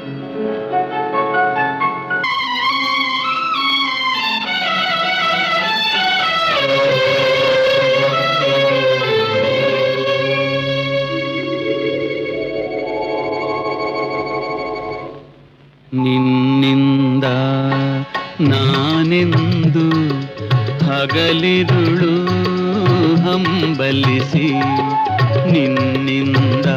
ನಿನ್ನಿಂದ ನಾನೆಂದು ಹಗಲಿರುಳು ಹಂಬಲಿಸಿ ನಿನ್ನಿಂದ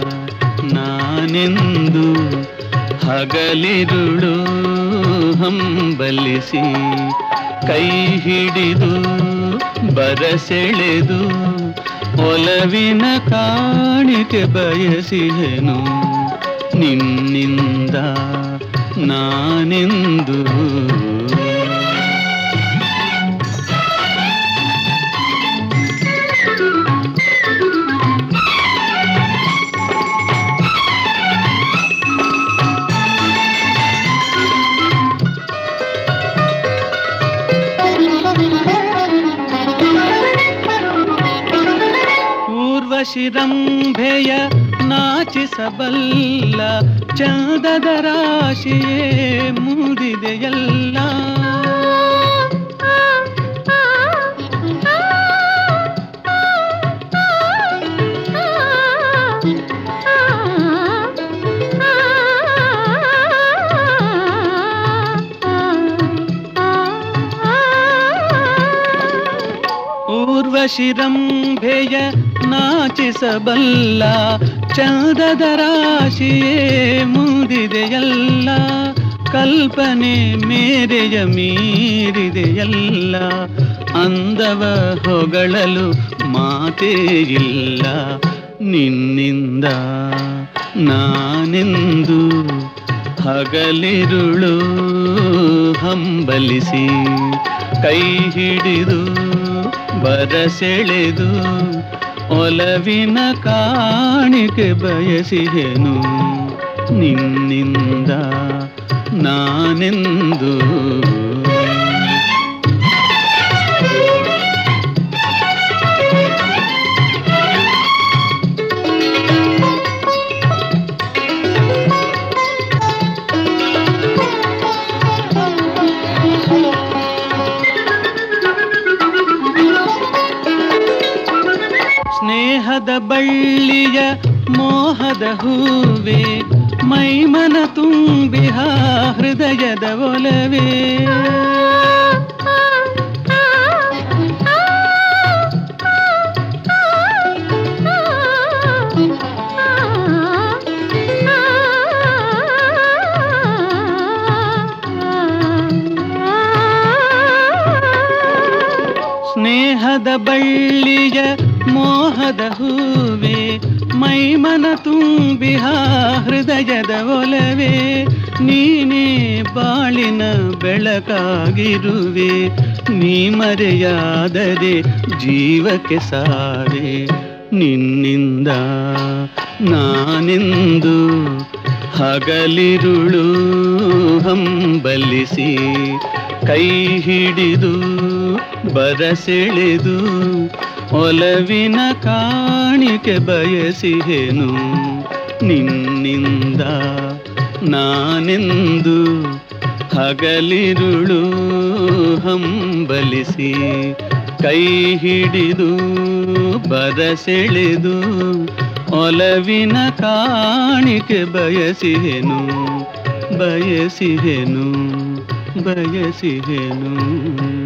ನಾನೆಂದು ಹಗಲಿರುಳು ಹಂಬಲಿಸಿ ಕೈ ಹಿಡಿದು ಬರಸೆಳೆದು ಒಲವಿನ ಕಾಣಿಕೆ ಬಯಸಿದೆನು ನಿನ್ನಿಂದ ನಾನೆಂದು ಊರ್ವಶಿರಂಭೆಯ ನಾಚಿಸಬಲ್ಲ ಚಂದದ ರಾಶಿಯೇ ಮುದಿದೆಯಲ್ಲ ಊರ್ವಶಿರಂಭೆಯ ನಾಚಿಸಬಲ್ಲ ಚಂದದ ರಾಶಿಯೇ ಮುದಿದೆಯಲ್ಲ ಕಲ್ಪನೆ ಮೇರೆಯ ಮೀರಿದೆಯಲ್ಲ ಅಂದವ ಹೊಗಳಲು ಮಾತೇ ಇಲ್ಲ ನಿನ್ನಿಂದ ನಾನೆಂದು ಹಗಲಿರುಳು ಹಂಬಲಿಸಿ ಕೈ ಹಿಡಿದು ಬರಸೆಳೆದು ಒಲವಿನ ಕಾಣಿಕೆ ಬಯಸಿದೆನು ನಿನ್ನಿಂದ ನಾನೆಂದು ಸ್ನೇಹದ ಬಳ್ಳಿಯ ಮೋಹದ ಹೂವೆ ಮೈಮನ ತುಂಬಿಹ ಹೃದಯದ ಒಲವೇ ಸ್ನೇಹದ ಬಳ್ಳಿಯ ಮೋಹದ ಹೂವೆ ಮೈಮನ ತುಂಬಿಹ ಹೃದಯದ ಒಲವೇ ನೀನೇ ಬಾಳಿನ ಬೆಳಕಾಗಿರುವೆ ನೀ ಮರೆಯಾದರೆ ಜೀವಕ್ಕೆ ಸಾರೆ ನಿನ್ನಿಂದ ನಾನೆಂದು ಹಗಲಿರುಳು ಹಂಬಲಿಸಿ ಕೈ ಹಿಡಿದು ಬರಸೆಳೆದು ಒಲವಿನ ಕಾಣಿಕೆ ಬಯಸಿಹೆನು ನಿನ್ನಿಂದ ನಾನೆಂದು ಹಗಲಿರುಳು ಹಂಬಲಿಸಿ ಕೈ ಹಿಡಿದು ಬರಸೆಳೆದು ಒಲವಿನ ಕಾಣಿಕೆ ಬಯಸಿಹೆನು ಬಯಸಿಹೆನು ಬಯಸಿಹೆನು